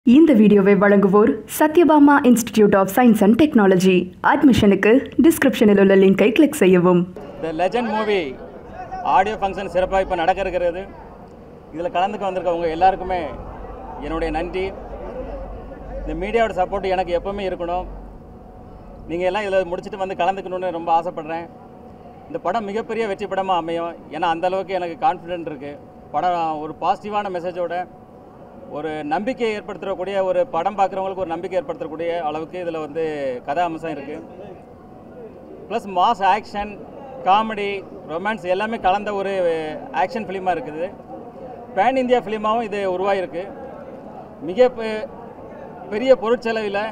இந்த வீடியோவை வழங்குவோர் Sathyabama institute of science and technology அட்மிஷனுக்கு டிஸ்கிரிப்ஷனில் உள்ள லிங்கை கிளிக் செய்யவும் the legend movie audio function சிறப்பாக இப்போ நடக்க இருக்கிறது இதில் கலந்துக்க வந்திருக்கவங்க எல்லாருக்குமே என்னுடைய நன்றி இந்த மீடியாவோட சப்போர்ட் எனக்கு எப்போவுமே இருக்கணும் நீங்கள் எல்லாம் இதில் முடிச்சுட்டு வந்து கலந்துக்கணும்னு ரொம்ப ஆசைப்பட்றேன் இந்த படம் மிகப்பெரிய வெற்றி படமாக அமையும் ஏன்னா அந்த அளவுக்கு எனக்கு கான்ஃபிடென்ட் இருக்குது படம் ஒரு பாசிட்டிவான மெசேஜோட ஒரு நம்பிக்கை ஏற்படுத்தக்கூடிய ஒரு படம் பார்க்குறவங்களுக்கு ஒரு நம்பிக்கை ஏற்படுத்தக்கூடிய அளவுக்கு இதில் வந்து கதை அம்சம் இருக்குது plus mass action comedy romance எல்லாமே கலந்த ஒரு ஆக்ஷன் ஃபிலிமாக இருக்குது பேன் இந்தியா ஃபிலிமாகவும் இது உருவாகிருக்கு மிக பெ- பெரிய பொருட்செலவில்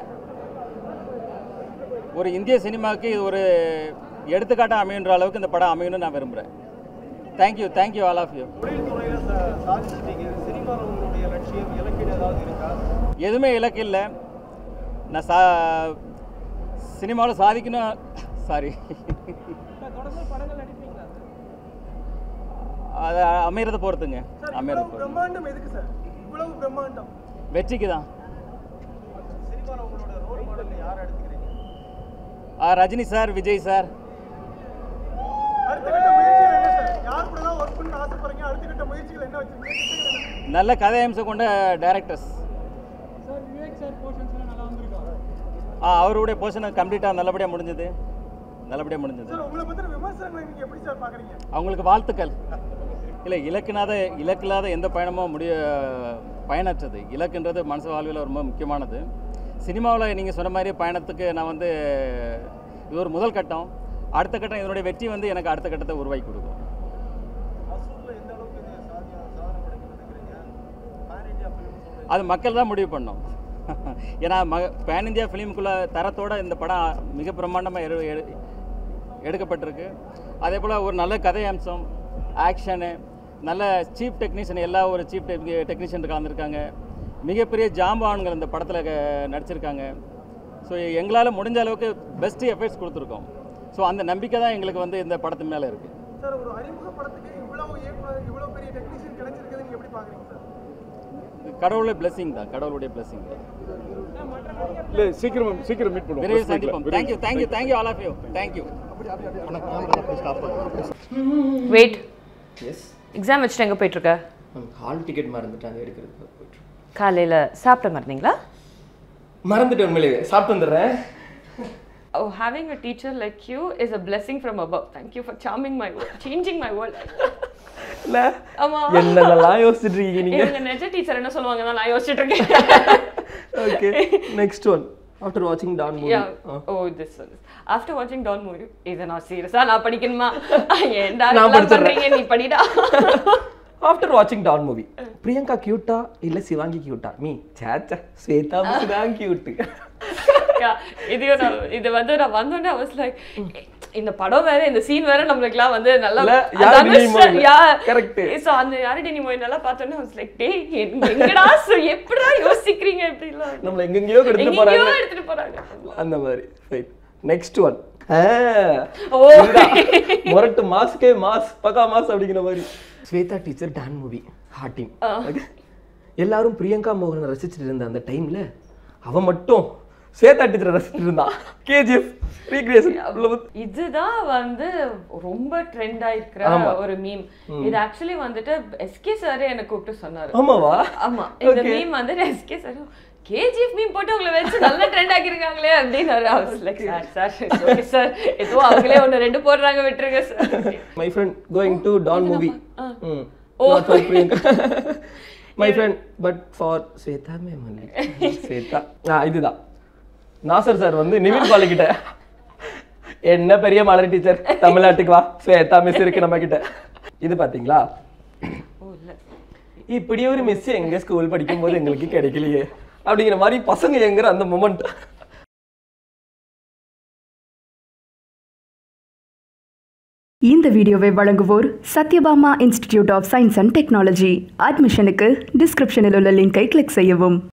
ஒரு இந்திய சினிமாவுக்கு இது ஒரு எடுத்துக்காட்டாக அமையுன்ற அளவுக்கு இந்த படம் அமையணும்னு நான் விரும்புகிறேன் thank you thank you all of you தொழில்துறையில சா- சாதிச்சிட்டீங்க சினிமாவில் உங்களுடைய லட்சியம் இலக்கீடு ஏதாவது இருக்கா எதுவுமே இலக்கு இல்லை நான் சா சினிமாவில் சாதிக்கணும் சாரி தொடர்ந்து படங்கள் நடிப்பீங்களா அது அமைகிறத பொறுத்துங்க அமைகிறத பொறுத்து பிரம்மாண்டம் எதுக்கு சார் இவ்வளவு பிரம்மாண்டம் வெற்றிக்கு தான் சினிமாவில் உங்களோட ரோல் மாடல் யாரை எடுத்துக்கிறீங்க ஆ, ரஜினி சார் விஜய் சார் அடுத்த கட்ட முயற்சிகள் என்ன சார் யார் கூட தான் ஒர்க் பண்ண ஆசைப்படுறீங்க அடுத்த கட்ட முயற்சிகள் என்ன வச்சிருக்கீங்க திட்டங்கள் என்ன? நல்ல கதை அம்சம் கொண்ட directors sir Vivek sir portions எல்லாம் நல்லா வந்திருக்கா ஆ அவருடைய போர்ஷன் கம்ப்ளீட்டாக நல்லபடியாக முடிஞ்சது நல்லபடியாக முடிஞ்சது சார் உங்களை பத்தின விமர்சனங்களை நீங்க எப்படி சார் பாக்குறீங்க அவங்களுக்கு வாழ்த்துக்கள் இல்லை இலக்குனாத இலக்கில்லாத எந்த பயணமும் முடிய பயனற்றது இலக்குன்றது மனசு வாழ்வில் ரொம்ப முக்கியமானது சினிமாவில் நீங்கள் சொன்ன மாதிரி பயணத்துக்கு நான் வந்து இது ஒரு முதல் கட்டம் அடுத்த கட்டம் இதனுடைய வெற்றி வந்து எனக்கு அடுத்த கட்டத்தை உருவாக்கி கொடுக்கும் மசூரில் எந்த அளவுக்கு இது சாதியா சாதனை படைக்கணும்னு நினைக்கிறீங்க பேன் இந்தியா ஃபிலிம் சொல்றீங்க அது மக்கள் தான் முடிவு பண்ணோம் ஏன்னா ம பேன் இந்தியா ஃபிலிமுக்குள்ள தரத்தோட இந்த படம் மிக பிரம்மாண்டமாக எடு எடு எடுக்கப்பட்டிருக்கு அதே போல் ஒரு நல்ல கதை அம்சம் ஆக்ஷனு நல்ல சீஃப் டெக்னீஷியன் எல்லா ஒரு சீஃப் டெக்னீஷியன் கலந்துருக்காங்க மிகப்பெரிய ஜாம்பான்கள் இந்த படத்தில் நடிச்சிருக்காங்க ஸோ எங்களால் முடிஞ்ச அளவுக்கு பெஸ்ட் எஃபெக்ட்ஸ் கொடுத்துருக்கோம் ஸோ அந்த நம்பிக்கை தான் எங்களுக்கு வந்து இந்த படத்து மேலே இருக்குது சார் ஒரு அறிமுக படத்துக்கு இவ்வளவு இயக்குனர் இவ்வளவு பெரிய டெக்னீஷியன் கிடைச்சிருக்குது நீங்க எப்படி பாக்குறீங்க சார் கடவுளுடைய blessing தான் கடவுளுடைய blessing தான் இல்ல சீக்கிரம் சீக்கிரம் மீட் பண்ணுவோம் விரைவில் சந்திப்போம் thank you thank you thank you all of you thank you wait yes exam வச்சுட்டு எங்கே போயிட்டுருக்க மேம் ஹால் டிக்கெட் மறந்துட்டாங்க எடுக்கிறது போயிட்டு காலையில் சாப்பிட மறந்தீங்களா மறந்துட்டு உண்மையிலே சாப்பிட்டு வந்துடுறேன் Oh, having a teacher like you is a blessing from above. Thank you for charming my world, changing my world. இல்ல ஆமா என்னென்னலாம் யோசிச்சுட்டு இருக்கீங்க நீங்க இவங்க நெஜ டீச்சர் என்ன சொல்லுவாங்க தான் நான் யோசிச்சுட்டு இருக்கேன் ஓகே நெக்ஸ்ட் ஒன் ஆஃப்டர் வாட்சிங் Don movie Yeah. Oh, this one. After watching Don movie, இதை நான் சீரியஸா நான் படிக்கணுமா ஏன்டா நான் இதெல்லாம் படிச்சிடுறேன். பண்றீங்க நீ படிடா ஆஃப்டர் வாட்சிங் டான் மூவி பிரியங்கா கியூட்டா இல்ல சிவாங்கி கியூட்டா மீ சேச்சா ஸ்வேதா மிஸ் தான் கியூட் Yeah, இதையும் நான் இது வந்து நான் வந்தோடனே I was like இந்த படம் வேற இந்த சீன் வேற நம்மளுக்குலாம் வந்து நல்லா இல்ல, அந்த யாரு அனுஷ்கா- தெரியுமா இல்ல? yeah. Correct. So, அந்த யாரடி நீ மொய் நல்லா பார்த்தோன்னே I was like டேய் எங்க- எங்கடா சு- எப்படிடா யோசிக்கிறீங்க இப்படிலாம் நம்மள எங்கெங்கயோ எடுத்துட்டு எங்கெங்கயோ போறாங்க எடுத்துட்டு போறாங்க அந்த மாதிரி ரைட் நெக்ஸ்ட் ஒன் ஓ. மொரட்டு மாஸ்க்கே மாஸ் பக்கா மாஸ் அப்படிங்கிற மாதிரி ஸ்வேதா டீச்சர் டான் மூவி ஹாட்டிங் எல்லாரும் பிரியங்கா மோகனை ரசிச்சுட்டு இருந்த அந்த டைம்ல அவ மட்டும் ஸ்வேதா டீச்சரை ரசிச்சுட்டு இருந்தான் கேஜிஎஃப் ரீக்ரியேஷன் இதுதான் வந்து ரொம்ப ட்ரெண்ட் ஆயிருக்கிற ஆமா. ஒரு மீம் இது ஆக்சுவலி வந்துட்டு எஸ்கே சார் என்ன கூப்பிட்டு சொன்னாரு ஆமாவா ஆமா இந்த Okay. மீம் வந்து எஸ்கே சார் கேஜிஎஃப் மீம் போட்டு உங்களை வச்சு நல்ல ட்ரெண்ட் ஆக்கிருக்காங்களே அப்படின்னு like sir sir okay sir ஏதோ அவங்களே ஒன்று ரெண்டு போடுறாங்க விட்டுருங்க sir my friend going to Don movie oh. My friend but for Swetha ma'am only Swetha ஆ இதுதான் நாசர் சார் வந்து நிவின் பாலு கிட்ட என்ன பெரிய மலர் டீச்சர் தமிழ்நாட்டுக்கு வா ஸ்வேதா மிஸ் இருக்கு நம்ம கிட்ட இது பாத்தீங்களா இப்படி ஒரு மிஸ் எங்க ஸ்கூல் படிக்கும்போது எங்களுக்கு கிடைக்கலையே அப்படிங்கிற மாதிரி பசங்க எங்கிற அந்த மொமெண்ட் இந்த வீடியோவை வழங்குவோர் Sathyabama institute of science and technology அட்மிஷனுக்கு டிஸ்கிரிப்ஷனில் உள்ள லிங்கை கிளிக் செய்யவும்